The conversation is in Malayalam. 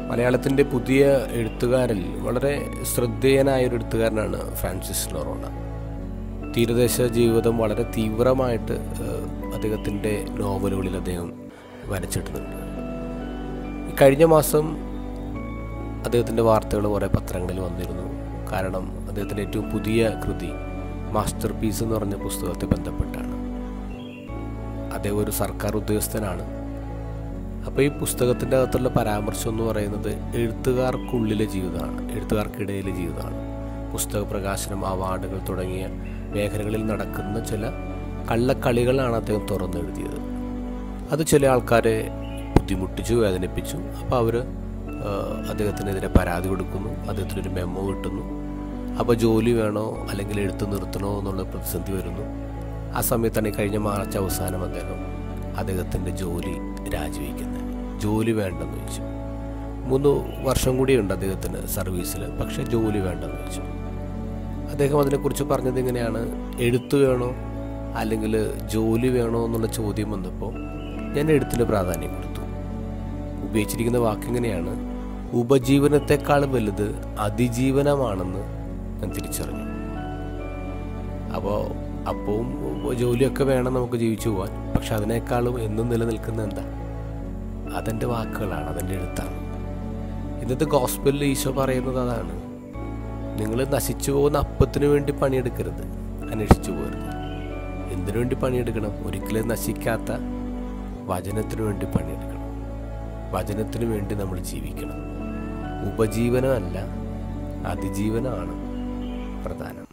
മലയാളത്തിൻ്റെ പുതിയ എഴുത്തുകാരിൽ വളരെ ശ്രദ്ധേയനായ ഒരു എഴുത്തുകാരനാണ് ഫ്രാൻസിസ് നൊറോണ തീരദേശ ജീവിതം വളരെ തീവ്രമായിട്ട് ഏഹ്, അദ്ദേഹത്തിൻ്റെ നോവലുകളിൽ അദ്ദേഹം വരച്ചിടുന്നുണ്ട് ഈ കഴിഞ്ഞ മാസം അദ്ദേഹത്തിൻ്റെ വാർത്തകൾ കുറേ പത്രങ്ങളിൽ വന്നിരുന്നു കാരണം അദ്ദേഹത്തിൻ്റെ ഏറ്റവും പുതിയ കൃതി മാസ്റ്റർ പീസ് എന്ന് പറഞ്ഞ പുസ്തകത്തെ ബന്ധപ്പെട്ടാണ് അദ്ദേഹം ഒരു സർക്കാർ ഉദ്യോഗസ്ഥനാണ് അപ്പോൾ ഈ പുസ്തകത്തിൻ്റെ അകത്തുള്ള പരാമർശം എന്ന് പറയുന്നത് എഴുത്തുകാർക്കുള്ളിലെ ജീവിതമാണ് എഴുത്തുകാർക്കിടയിലെ ജീവിതമാണ് പുസ്തക പ്രകാശനം അവാർഡുകൾ തുടങ്ങിയ മേഖലകളിൽ നടക്കുന്ന ചില കള്ളക്കളികളാണ് അദ്ദേഹം തുറന്നെഴുതിയത് അത് ചില ആൾക്കാരെ ബുദ്ധിമുട്ടിച്ചു വേദനിപ്പിച്ചു അപ്പോൾ അവർ അദ്ദേഹത്തിനെതിരെ പരാതി കൊടുക്കുന്നു അദ്ദേഹത്തിനൊരു മെമ്മോ കിട്ടുന്നു അപ്പോൾ ജോലി വേണോ അല്ലെങ്കിൽ എഴുത്ത് നിർത്തണോ എന്നുള്ള പ്രതിസന്ധി വരുന്നു ആ സമയത്താണ് ഈ കഴിഞ്ഞ മാർച്ച് അവസാനം അദ്ദേഹം അദ്ദേഹത്തിൻ്റെ ജോലി രാജിവെക്കുന്നത് ജോലി വേണ്ടെന്ന് വെച്ചു മൂന്ന് വർഷം കൂടിയുണ്ട് അദ്ദേഹത്തിന് സർവീസിൽ പക്ഷേ ജോലി വേണ്ടെന്ന് വെച്ചു അദ്ദേഹം അതിനെക്കുറിച്ച് പറഞ്ഞത് ഇങ്ങനെയാണ് എഴുത്ത് വേണോ അല്ലെങ്കിൽ ജോലി വേണോ എന്നുള്ള ചോദ്യം വന്നപ്പോൾ ഞാൻ എഴുത്തിന് പ്രാധാന്യം കൊടുത്തു ഉപയോഗിച്ചിരിക്കുന്ന വാക്കിങ്ങനെയാണ് ഉപജീവനത്തെക്കാൾ വലുത് അതിജീവനമാണെന്ന് ഞാൻ തിരിച്ചറിഞ്ഞു അപ്പോൾ അപ്പവും ജോലിയൊക്കെ വേണം നമുക്ക് ജീവിച്ചു പോകാൻ പക്ഷെ അതിനേക്കാളും എന്നും നിലനിൽക്കുന്ന എന്താ അതെൻ്റെ വാക്കുകളാണ് അതെൻ്റെ എഴുത്താണ് ഇന്നത്തെ ഗോസ്പലിൽ ഈശോ പറയുന്നത് അതാണ് നിങ്ങൾ നശിച്ചു പോകുന്ന അപ്പത്തിന് വേണ്ടി പണിയെടുക്കരുത് അന്വേഷിച്ചു പോകരുത് എന്തിനു വേണ്ടി പണിയെടുക്കണം ഒരിക്കലും നശിക്കാത്ത വചനത്തിനു വേണ്ടി പണിയെടുക്കണം വചനത്തിനു വേണ്ടി നമ്മൾ ജീവിക്കണം ഉപജീവനമല്ല അതിജീവനമാണ് പ്രധാനം